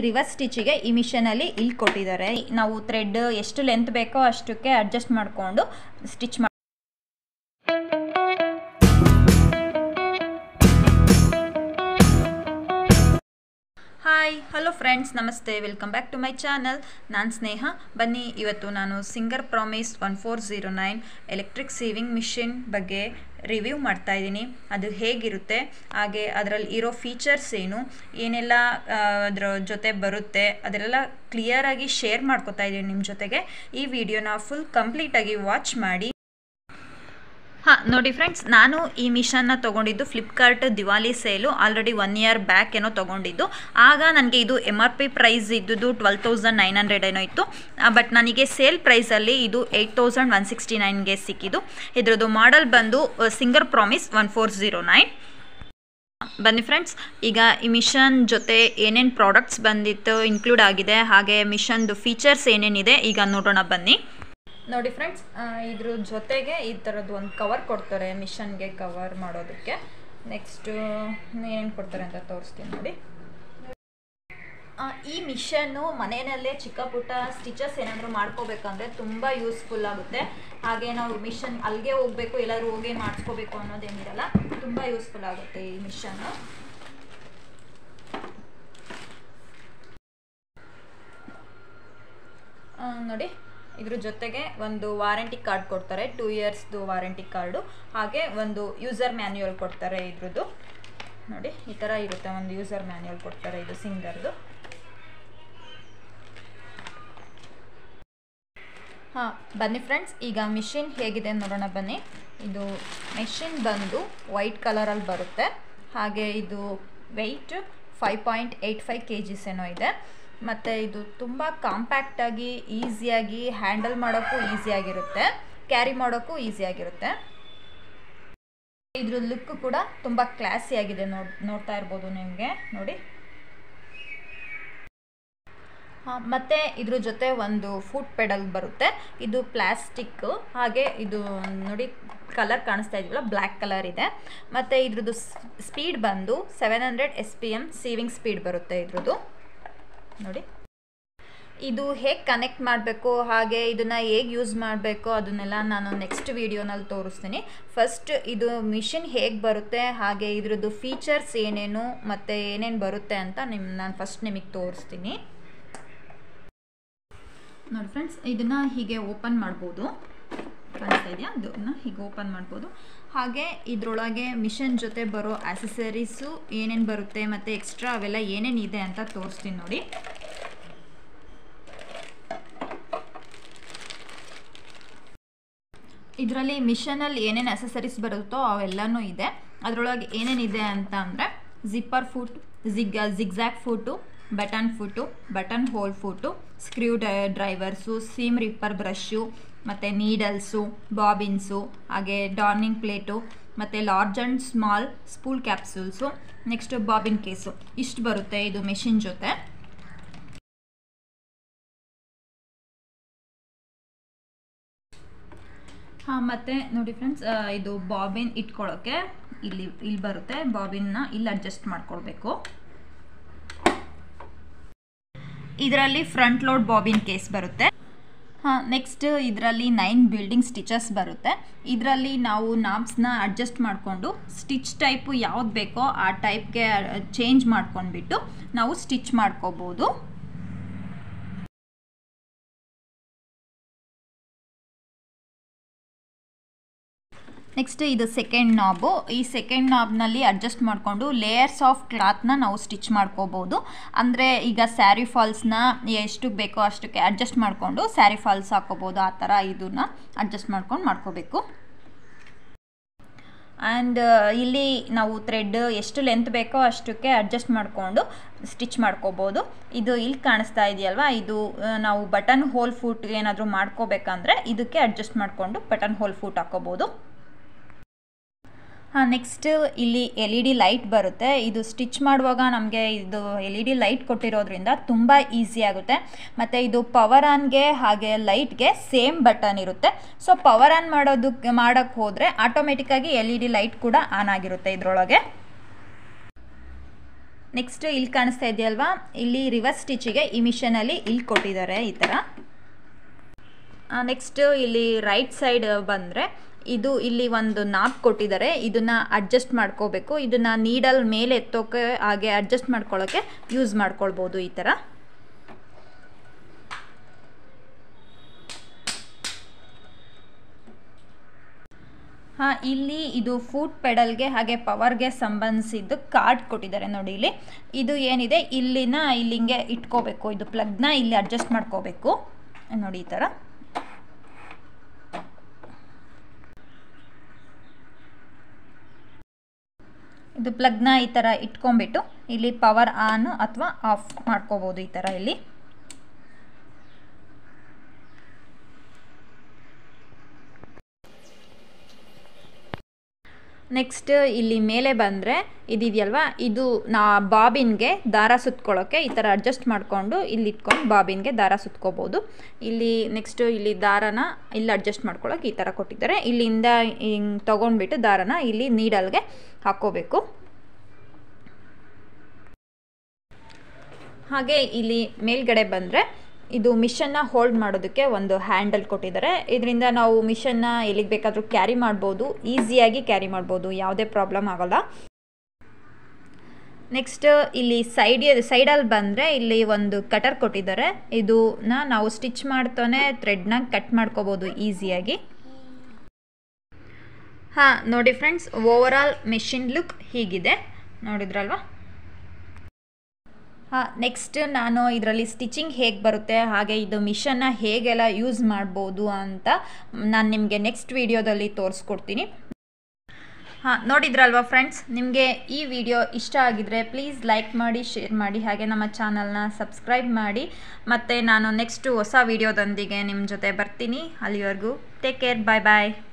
reverse ಸ್ಟಿಚಿಗೆ ಈ ಮಿಷನಲ್ಲಿ ಇಲ್ಲಿ ಕೊಟ್ಟಿದ್ದಾರೆ ನಾವು ಥ್ರೆಡ್ ಎಷ್ಟು ಲೆಂತ್ ಬೇಕೋ ಅಷ್ಟಕ್ಕೆ ಅಡ್ಜಸ್ಟ್ ಮಾಡಿಕೊಂಡು ಸ್ಟಿಚ್ ಮಾಡಿ ಹಾಯ್ ಹಲೋ ಫ್ರೆಂಡ್ಸ್ ನಮಸ್ತೆ welcome back to my channel ನಾನು ಸ್ನೇಹ ಬನ್ನಿ ಇವತ್ತು ನಾನು Singer Promise one four zero nine electric sewing machine ಬಗ್ಗೆ ರಿವ್ಯೂ ಮಾಡ್ತಾ ಇದ್ದೀನಿ ಅದು ಹೇಗಿರುತ್ತೆ ಹಾಗೆ ಅದರಲ್ಲಿ ಇರೋ ಫೀಚರ್ಸ್ ಏನು ಏನೆಲ್ಲ ಅದರ ಜೊತೆ ಬರುತ್ತೆ ಅದರೆಲ್ಲ ಕ್ಲಿಯರಾಗಿ ಶೇರ್ ಮಾಡ್ಕೋತಾ ಇದ್ದೀನಿ ನಿಮ್ಮ ಜೊತೆಗೆ ಈ ವಿಡಿಯೋನ ಫುಲ್ ಕಂಪ್ಲೀಟಾಗಿ ವಾಚ್ ಮಾಡಿ ಹಾಂ ನೋಡಿ ಫ್ರೆಂಡ್ಸ್ ನಾನು ಈ ಮಿಷನ್ನ ತೊಗೊಂಡಿದ್ದು Flipkart Diwali sale already one year back ಏನೋ ತೊಗೊಂಡಿದ್ದು ಆಗ ನನಗೆ ಇದು ಎಮ್ ಆರ್ ಪಿ ಪ್ರೈಸ್ ಇದ್ದುದು ಟ್ವೆಲ್ ತೌಸಂಡ್ ನೈನ್ ಹಂಡ್ರೆಡ್ ಏನೋ ಇತ್ತು ಬಟ್ ನನಗೆ ಸೇಲ್ ಪ್ರೈಸಲ್ಲಿ ಇದು ಏಯ್ಟ್ ತೌಸಂಡ್ ಒನ್ ಸಿಕ್ಸ್ಟಿ ನೈನ್ಗೆ ಸಿಕ್ಕಿದ್ದು ಇದ್ರದ್ದು ಮಾಡಲ್ ಬಂದು Singer Promise one four zero nine ಬನ್ನಿ ಫ್ರೆಂಡ್ಸ್ ಈಗ ಈ ಮಿಷನ್ ಜೊತೆ ಏನೇನು ಪ್ರಾಡಕ್ಟ್ಸ್ ಬಂದಿತ್ತು ಇನ್ಕ್ಲೂಡ್ ಆಗಿದೆ ಹಾಗೆ ಮಿಷನ್ದು ಫೀಚರ್ಸ್ ಏನೇನಿದೆ ಈಗ ನೋಡೋಣ ಬನ್ನಿ ನೋಡಿ ಫ್ರೆಂಡ್ಸ್ ಇದ್ರ ಜೊತೆಗೆ ಈ ಥರದ್ದು ಒಂದು ಕವರ್ ಕೊಡ್ತಾರೆ ಮಿಷನ್ಗೆ ಕವರ್ ಮಾಡೋದಕ್ಕೆ ನೆಕ್ಸ್ಟು ಏನೇನು ಕೊಡ್ತಾರೆ ಅಂತ ತೋರಿಸ್ತೀನಿ ನೋಡಿ ಈ ಮಿಷನ್ನು ಮನೆಯಲ್ಲೇ ಚಿಕ್ಕ ಪುಟ್ಟ ಸ್ಟಿಚಸ್ ಏನಾದರೂ ಮಾಡ್ಕೋಬೇಕಂದ್ರೆ ತುಂಬ ಯೂಸ್ಫುಲ್ ಆಗುತ್ತೆ ಹಾಗೆ ನಾವು ಮಿಷನ್ ಅಲ್ಲಿಗೆ ಹೋಗಬೇಕು ಎಲ್ಲರೂ ಹೋಗಿ ಮಾಡಿಸ್ಕೋಬೇಕು ಅನ್ನೋದೇನಿರಲ್ಲ ತುಂಬ ಯೂಸ್ಫುಲ್ ಆಗುತ್ತೆ ಈ ಮಿಷನ್ನು ನೋಡಿ ಇದ್ರ ಜೊತೆಗೆ ಒಂದು ವಾರಂಟಿ ಕಾರ್ಡ್ ಕೊಡ್ತಾರೆ ಟೂ ಇಯರ್ಸ್ದು ವಾರಂಟಿ ಕಾರ್ಡು ಹಾಗೆ ಒಂದು ಯೂಸರ್ ಮ್ಯಾನ್ಯುಯಲ್ ಕೊಡ್ತಾರೆ ಇದ್ರದ್ದು ನೋಡಿ ಈ ಥರ ಇರುತ್ತೆ ಒಂದು ಯೂಸರ್ ಮ್ಯಾನ್ಯುಯಲ್ ಕೊಡ್ತಾರೆ ಇದು ಸಿಂಗರ್ದು ಹಾಂ ಬನ್ನಿ ಫ್ರೆಂಡ್ಸ್ ಈಗ ಮಿಷಿನ್ ಹೇಗಿದೆ ನೋಡೋಣ ಬನ್ನಿ ಇದು ಮೆಷಿನ್ ಬಂದು ವೈಟ್ ಕಲರಲ್ಲಿ ಬರುತ್ತೆ ಹಾಗೆ ಇದು weight five point eight five K Gs ಏನೋ ಇದೆ ಮತ್ತು ಇದು ತುಂಬ ಕಾಂಪ್ಯಾಕ್ಟಾಗಿ ಈಸಿಯಾಗಿ ಹ್ಯಾಂಡಲ್ ಮಾಡೋಕ್ಕೂ ಈಸಿಯಾಗಿರುತ್ತೆ ಕ್ಯಾರಿ ಮಾಡೋಕ್ಕೂ ಈಸಿಯಾಗಿರುತ್ತೆ ಇದ್ರ ಲುಕ್ ಕೂಡ ತುಂಬ ಕ್ಲಾಸಿಯಾಗಿದೆ ನೋಡ್ ನೋಡ್ತಾ ಇರ್ಬೋದು ನಿಮಗೆ ನೋಡಿ ಹಾಂ ಮತ್ತು ಇದ್ರ ಜೊತೆ ಒಂದು ಫುಟ್ ಪೆಡಲ್ ಬರುತ್ತೆ ಇದು ಪ್ಲಾಸ್ಟಿಕ್ ಹಾಗೆ ಇದು ನೋಡಿ ಕಲರ್ ಕಾಣಿಸ್ತಾ ಇದೆಯಲ್ಲ ಬ್ಲ್ಯಾಕ್ ಕಲರ್ ಇದೆ ಮತ್ತು ಇದ್ರದ್ದು ಸ್ಪೀಡ್ ಬಂದು seven hundred S P M sewing speed ಬರುತ್ತೆ ಇದ್ರದ್ದು ನೋಡಿ ಇದು ಹೇಗೆ ಕನೆಕ್ಟ್ ಮಾಡಬೇಕು ಹಾಗೆ ಇದನ್ನು ಹೇಗೆ ಯೂಸ್ ಮಾಡಬೇಕು ಅದನ್ನೆಲ್ಲ ನಾನು ನೆಕ್ಸ್ಟ್ ವೀಡಿಯೋನಲ್ಲಿ ತೋರಿಸ್ತೀನಿ ಫಸ್ಟ್ ಇದು ಮಿಷಿನ್ ಹೇಗೆ ಬರುತ್ತೆ ಹಾಗೆ ಇದ್ರದ್ದು ಫೀಚರ್ಸ್ ಏನೇನು ಮತ್ತು ಏನೇನು ಬರುತ್ತೆ ಅಂತ ನಿಮ್ಮ ನಾನು ಫಸ್ಟ್ ನಿಮಗೆ ತೋರಿಸ್ತೀನಿ ನೋಡಿ ಫ್ರೆಂಡ್ಸ್ ಇದನ್ನು ಹೀಗೆ ಓಪನ್ ಮಾಡ್ಬೋದು ಕಾಣಿಸ್ತಾ ಇದೆಯಾ ಅದನ್ನ ಹೀಗೆ ಓಪನ್ ಮಾಡ್ಬೋದು ಹಾಗೆ ಇದರೊಳಗೆ ಮಿಷನ್ ಜೊತೆ ಬರೋ ಆಸೆಸರೀಸು ಏನೇನು ಬರುತ್ತೆ ಮತ್ತು ಎಕ್ಸ್ಟ್ರಾ ಅವೆಲ್ಲ ಏನೇನಿದೆ ಅಂತ ತೋರಿಸ್ತೀನಿ ನೋಡಿ ಇದರಲ್ಲಿ ಮಿಷನಲ್ಲಿ ಏನೇನು ಅಸೆಸರೀಸ್ ಬರುತ್ತೋ ಅವೆಲ್ಲನೂ ಇದೆ ಅದರೊಳಗೆ ಏನೇನಿದೆ ಅಂತ ಅಂದರೆ zipper foot zig zigzag foot button foot buttonhole foot screwdrivers seam ripper brush ಮತ್ತು ನೀಡಲ್ಸು ಬಾಬಿನ್ಸು ಹಾಗೆ ಡಾರ್ನಿಂಗ್ ಪ್ಲೇಟು ಮತ್ತು large and small spool capsules next bobbin case ಇಷ್ಟು ಬರುತ್ತೆ ಇದು ಮೆಷಿನ್ ಜೊತೆ ಹಾಂ ಮತ್ತು ನೋಡಿ ಫ್ರೆಂಡ್ಸ್ ಇದು ಬಾಬಿನ್ ಇಟ್ಕೊಳ್ಳೋಕ್ಕೆ ಇಲ್ಲಿ ಇಲ್ಲಿ ಬರುತ್ತೆ ಬಾಬಿನ್ನ ಇಲ್ಲಿ ಅಡ್ಜಸ್ಟ್ ಮಾಡ್ಕೊಳ್ಬೇಕು ಇದರಲ್ಲಿ ಫ್ರಂಟ್ ಲೋಡ್ ಬಾಬಿನ್ ಕೇಸ್ ಬರುತ್ತೆ ಹಾಂ ನೆಕ್ಸ್ಟ್ ಇದರಲ್ಲಿ ನೈನ್ ಬಿಲ್ಡಿಂಗ್ ಸ್ಟಿಚಸ್ ಬರುತ್ತೆ ಇದರಲ್ಲಿ ನಾವು ನಾಬ್ಸ್ನ ಅಡ್ಜಸ್ಟ್ ಮಾಡಿಕೊಂಡು ಸ್ಟಿಚ್ ಟೈಪು ಯಾವ್ದು ಬೇಕೋ ಆ ಟೈಪ್ಗೆ ಚೇಂಜ್ ಮಾಡ್ಕೊಂಡ್ಬಿಟ್ಟು ನಾವು ಸ್ಟಿಚ್ ಮಾಡ್ಕೋಬೋದು ನೆಕ್ಸ್ಟ್ ಇದು ಸೆಕೆಂಡ್ ನಾಬು ಈ ಸೆಕೆಂಡ್ ನಾಬ್ನಲ್ಲಿ ಅಡ್ಜಸ್ಟ್ ಮಾಡಿಕೊಂಡು ಲೇಯರ್ಸ್ ಆಫ್ ಕ್ಲಾತ್ನ ನಾವು ಸ್ಟಿಚ್ ಮಾಡ್ಕೋಬೋದು ಅಂದರೆ ಈಗ ಸ್ಯಾರಿ ಫಾಲ್ಸ್ನ ಎಷ್ಟು ಬೇಕೋ ಅಷ್ಟಕ್ಕೆ ಅಡ್ಜಸ್ಟ್ ಮಾಡಿಕೊಂಡು ಸ್ಯಾರಿ ಫಾಲ್ಸ್ ಹಾಕೋಬೋದು ಆ ಥರ ಇದನ್ನ ಅಡ್ಜಸ್ಟ್ ಮಾಡ್ಕೊಂಡು ಮಾಡ್ಕೋಬೇಕು ಆ್ಯಂಡ್ ಇಲ್ಲಿ ನಾವು ಥ್ರೆಡ್ ಎಷ್ಟು ಲೆಂತ್ ಬೇಕೋ ಅಷ್ಟಕ್ಕೆ ಅಡ್ಜಸ್ಟ್ ಮಾಡಿಕೊಂಡು ಸ್ಟಿಚ್ ಮಾಡ್ಕೋಬೋದು ಇದು ಇಲ್ಲಿ ಕಾಣಿಸ್ತಾ ಇದೆಯಲ್ವಾ ಇದು ನಾವು ಬಟನ್ ಹೋಲ್ ಫೂಟ್ ಏನಾದರೂ ಮಾಡ್ಕೋಬೇಕಂದ್ರೆ ಇದಕ್ಕೆ ಅಡ್ಜಸ್ಟ್ ಮಾಡಿಕೊಂಡು ಬಟನ್ ಹೋಲ್ ಫೂಟ್ ಹಾಕೋಬೋದು ಹಾಂ ನೆಕ್ಸ್ಟ್ ಇಲ್ಲಿ ಎಲ್ ಇ ಡಿ ಲೈಟ್ ಬರುತ್ತೆ ಇದು ಸ್ಟಿಚ್ ಮಾಡುವಾಗ ನಮಗೆ ಇದು ಎಲ್ ಇ ಡಿ ಲೈಟ್ ಕೊಟ್ಟಿರೋದ್ರಿಂದ ತುಂಬ ಈಸಿ ಆಗುತ್ತೆ ಮತ್ತು ಇದು ಪವರ್ ಆನ್ಗೆ ಹಾಗೆ ಲೈಟ್ಗೆ ಸೇಮ್ ಬಟನ್ ಇರುತ್ತೆ ಸೊ ಪವರ್ ಆನ್ ಮಾಡೋದಕ್ಕೆ ಮಾಡೋಕ್ಕೆ ಹೋದರೆ ಆಟೋಮೆಟಿಕ್ಕಾಗಿ ಎಲ್ ಇ ಡಿ ಲೈಟ್ ಕೂಡ ಆನ್ ಆಗಿರುತ್ತೆ ಇದರೊಳಗೆ ನೆಕ್ಸ್ಟ್ ಇಲ್ಲಿ ಕಾಣಿಸ್ತಾ ಇದೆಯಲ್ವಾ ಇಲ್ಲಿ ರಿವರ್ಸ್ ಸ್ಟಿಚಿಗೆ ಈ ಮಿಷನಲ್ಲಿ ಇಲ್ಲಿ ಕೊಟ್ಟಿದ್ದಾರೆ ಈ ಥರ ನೆಕ್ಸ್ಟ್ ಇಲ್ಲಿ ರೈಟ್ ಸೈಡ್ ಬಂದರೆ ಇದು ಇಲ್ಲಿ ಒಂದು ನಾಪ್ ಕೊಟ್ಟಿದ್ದಾರೆ ಇದನ್ನು ಅಡ್ಜಸ್ಟ್ ಮಾಡ್ಕೋಬೇಕು ಇದನ್ನು ನೀಡಲ್ ಮೇಲೆ ಎತ್ತೋಕೆ ಹಾಗೆ ಅಡ್ಜಸ್ಟ್ ಮಾಡ್ಕೊಳ್ಳೋಕ್ಕೆ ಯೂಸ್ ಮಾಡ್ಕೊಳ್ಬೋದು ಈ ಥರ ಹಾಂ ಇಲ್ಲಿ ಇದು ಫುಡ್ ಪೆಡಲ್ಗೆ ಹಾಗೆ ಪವರ್ಗೆ ಸಂಬಂಧಿಸಿದ್ದು ಕಾರ್ಡ್ ಕೊಟ್ಟಿದ್ದಾರೆ ನೋಡಿ ಇಲ್ಲಿ ಇದು ಏನಿದೆ ಇಲ್ಲಿನ ಇಲ್ಲಿ ಹಿಂಗೆ ಇಟ್ಕೋಬೇಕು ಇದು ಪ್ಲಗ್ನ ಇಲ್ಲಿ ಅಡ್ಜಸ್ಟ್ ಮಾಡ್ಕೋಬೇಕು ನೋಡಿ ಈ ಥರ ಇದು ಪ್ಲಗ್ನ ಈ ಥರ ಇಟ್ಕೊಂಬಿಟ್ಟು ಇಲ್ಲಿ ಪವರ್ ಆನ್ ಅಥವಾ ಆಫ್ ಮಾಡ್ಕೋಬೋದು ಈ ಥರ ಇಲ್ಲಿ ನೆಕ್ಸ್ಟ್ ಇಲ್ಲಿ ಮೇಲೆ ಬಂದರೆ ಇದಿದೆಯಲ್ವಾ ಇದು ನಾ ಬಾಬಿನ್ಗೆ ದಾರ ಸುತ್ಕೊಳ್ಳೋಕ್ಕೆ ಈ ಥರ ಅಡ್ಜಸ್ಟ್ ಮಾಡಿಕೊಂಡು ಇಲ್ಲಿ ಇಟ್ಕೊಂಡು ಬಾಬಿನ್ಗೆ ದಾರ ಸುತ್ಕೋಬೋದು ಇಲ್ಲಿ ನೆಕ್ಸ್ಟ್ ಇಲ್ಲಿ ದಾರನ ಇಲ್ಲಿ ಅಡ್ಜಸ್ಟ್ ಮಾಡ್ಕೊಳ್ಳೋಕೆ ಈ ಥರ ಕೊಟ್ಟಿದ್ದಾರೆ ಇಲ್ಲಿಂದ ಹಿಂಗೆ ತೊಗೊಂಡ್ಬಿಟ್ಟು ದಾರನ ಇಲ್ಲಿ ನೀಡಲ್ಗೆ ಹಾಕ್ಕೋಬೇಕು ಹಾಗೆ ಇಲ್ಲಿ ಮೇಲ್ಗಡೆ ಬಂದರೆ ಇದು ಮಿಷನ್ನ ಹೋಲ್ಡ್ ಮಾಡೋದಕ್ಕೆ ಒಂದು ಹ್ಯಾಂಡಲ್ ಕೊಟ್ಟಿದ್ದಾರೆ ಇದರಿಂದ ನಾವು ಮಿಷನ್ನ ಎಲ್ಲಿಗೆ ಬೇಕಾದರೂ ಕ್ಯಾರಿ ಮಾಡ್ಬೋದು ಈಸಿಯಾಗಿ ಕ್ಯಾರಿ ಮಾಡ್ಬೋದು ಯಾವುದೇ ಪ್ರಾಬ್ಲಮ್ ಆಗೋಲ್ಲ ನೆಕ್ಸ್ಟ್ ಇಲ್ಲಿ ಸೈಡ್ ಸೈಡಲ್ಲಿ ಬಂದರೆ ಇಲ್ಲಿ ಒಂದು ಕಟರ್ ಕೊಟ್ಟಿದ್ದಾರೆ ಇದನ್ನ ನಾವು ಸ್ಟಿಚ್ ಮಾಡ್ತಾನೆ ಥ್ರೆಡ್ನ ಕಟ್ ಮಾಡ್ಕೋಬೋದು ಈಸಿಯಾಗಿ ಹಾಂ ನೋಡಿ friends overall machine look ಹೀಗಿದೆ ನೋಡಿದ್ರಲ್ವಾ ಹಾಂ ನೆಕ್ಸ್ಟ್ ನಾನು ಇದರಲ್ಲಿ ಸ್ಟಿಚಿಂಗ್ ಹೇಗೆ ಬರುತ್ತೆ ಹಾಗೆ ಇದು ಮಿಷನ್ನ ಹೇಗೆಲ್ಲ ಯೂಸ್ ಮಾಡ್ಬೋದು ಅಂತ ನಾನು ನಿಮಗೆ ನೆಕ್ಸ್ಟ್ ವೀಡಿಯೋದಲ್ಲಿ ತೋರಿಸ್ಕೊಡ್ತೀನಿ ಹಾಂ ನೋಡಿದ್ರಲ್ವಾ ಫ್ರೆಂಡ್ಸ್ ನಿಮಗೆ ಈ ವಿಡಿಯೋ ಇಷ್ಟ ಆಗಿದ್ರೆ ಪ್ಲೀಸ್ ಲೈಕ್ ಮಾಡಿ ಶೇರ್ ಮಾಡಿ ಹಾಗೆ ನಮ್ಮ ಚಾನಲ್ನ ಸಬ್ಸ್ಕ್ರೈಬ್ ಮಾಡಿ ಮತ್ತು ನಾನು ನೆಕ್ಸ್ಟು ಹೊಸ ವಿಡಿಯೋದೊಂದಿಗೆ ನಿಮ್ಮ ಜೊತೆ ಬರ್ತೀನಿ ಅಲ್ಲಿವರೆಗೂ ಟೇಕ್ ಕೇರ್ ಬಾಯ್ ಬಾಯ್